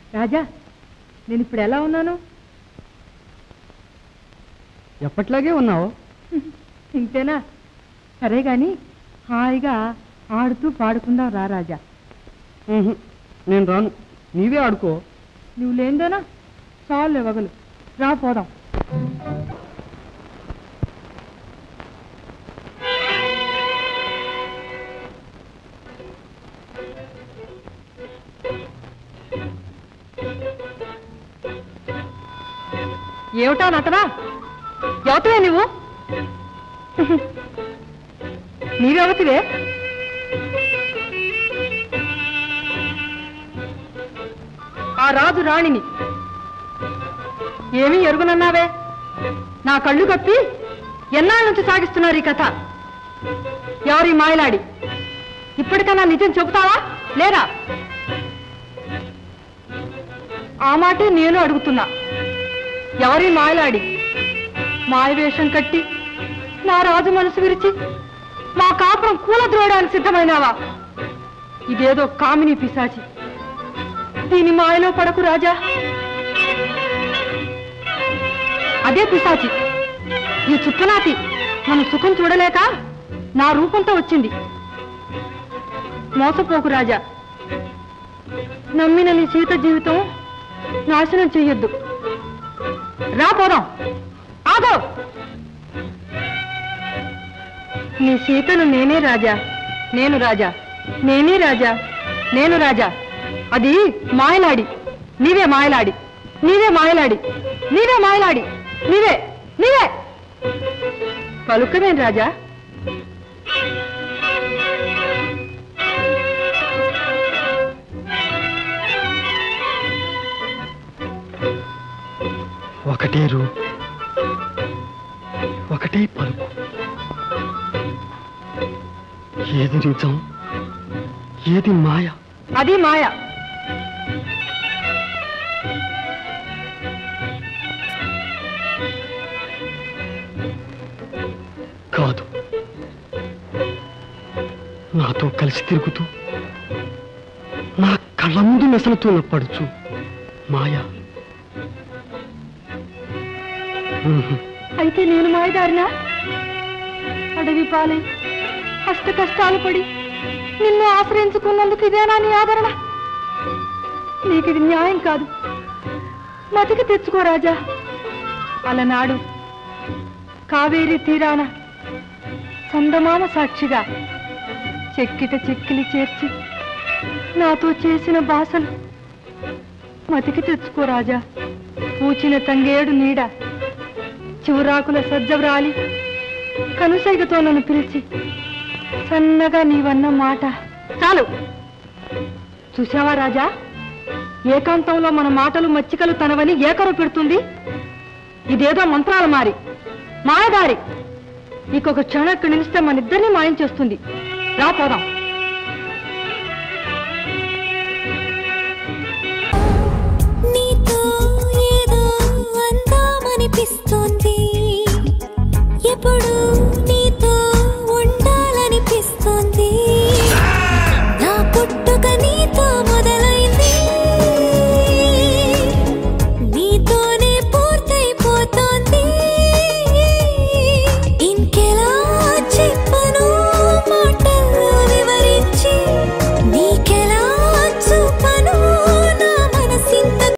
రాజా నేను ఇప్పుడు ఎలా ఉన్నాను ఎప్పట్లాగే ఉన్నావు ఇంతేనా సరే గాని హాయిగా ఆడుతూ పాడుకుందాం రా రాజా ఉహు, నేను రాను నీవే ఆడుకో నువ్వు లేందేనా చాలు వగలు రా పోదాం ఏమిటా నటనా ఎవతవే నువ్వు నీవెవతివే ఆ రాజు రాణిని ఏమీ ఎరుగునన్నావే నా కళ్ళు కప్పి ఎన్నాళ్ళ నుంచి సాగిస్తున్నారు ఈ కథ ఎవరి మాయలాడి ఇప్పటికన్నా నిజం చెబుతావా లేదా ఆ మాటే నేను అడుగుతున్నా ఎవరి మాయలాడి మాయవేషం కట్టి నా రాజు మనసు విరిచి మా కాపురం కూలద్రోయడానికి సిద్ధమైనావా ఇదేదో కామిని పిశాచి దీని మాయలో పడకు రాజా అదే పిశాచి ఈ చుక్కనాతి మన సుఖం చూడలేక నా రూపంతో వచ్చింది మోసపోకు రాజా నమ్మిన నీ సీత జీవితం నాశనం చెయ్యొద్దు రా పోదాం ఆగో నీ సీతను నేనే రాజా నేను రాజా నేనే రాజా నేను రాజా అది మాయలాడి నీవే మాయలాడి నీవే మాయలాడి నీవే మాయలాడి నీవే నీవే పలుకమేం రాజా ఒకటే రూ ఒకటే పలుకు ఏది నిజం ఏది మాయ అది మాయ కాదు నాతో కలిసి తిరుగుతూ నా కళ్ళ ముందు మెసలుతున్న పడుచు మాయ ఉహు, అయితే నేను మాయదారినా అడవి పాలై కష్ట కష్టాలు పడి నిన్ను ఆశ్రయించుకున్నందుకు ఇదేనా నీ ఆదరణ నీకు ఇది న్యాయం కాదు మతికి తెచ్చుకో రాజా అలనాడు కావేరి తీరాన చందమామ సాక్షిగా చెక్కిట చెక్కిలి చేర్చి నాతో చేసిన బాసలు మతికి తెచ్చుకో రాజా పూచిన తంగేడు నీడ చివురాకుల సజ్జవ్రాలి కనుసైగతో నన్ను పిలిచి సన్నగా నీవన్న మాట చాలు చూసావా రాజా ఏకాంతంలో మన మాటలు మచ్చికలు తనవని ఏకరు పెడుతుంది ఇదేదో మంత్రాల మారి మాయదారి ఇంకొక క్షణం ఇక్కడ నిలిస్తే మన ఇద్దరిని మాయం చేస్తుంది రా పోదాం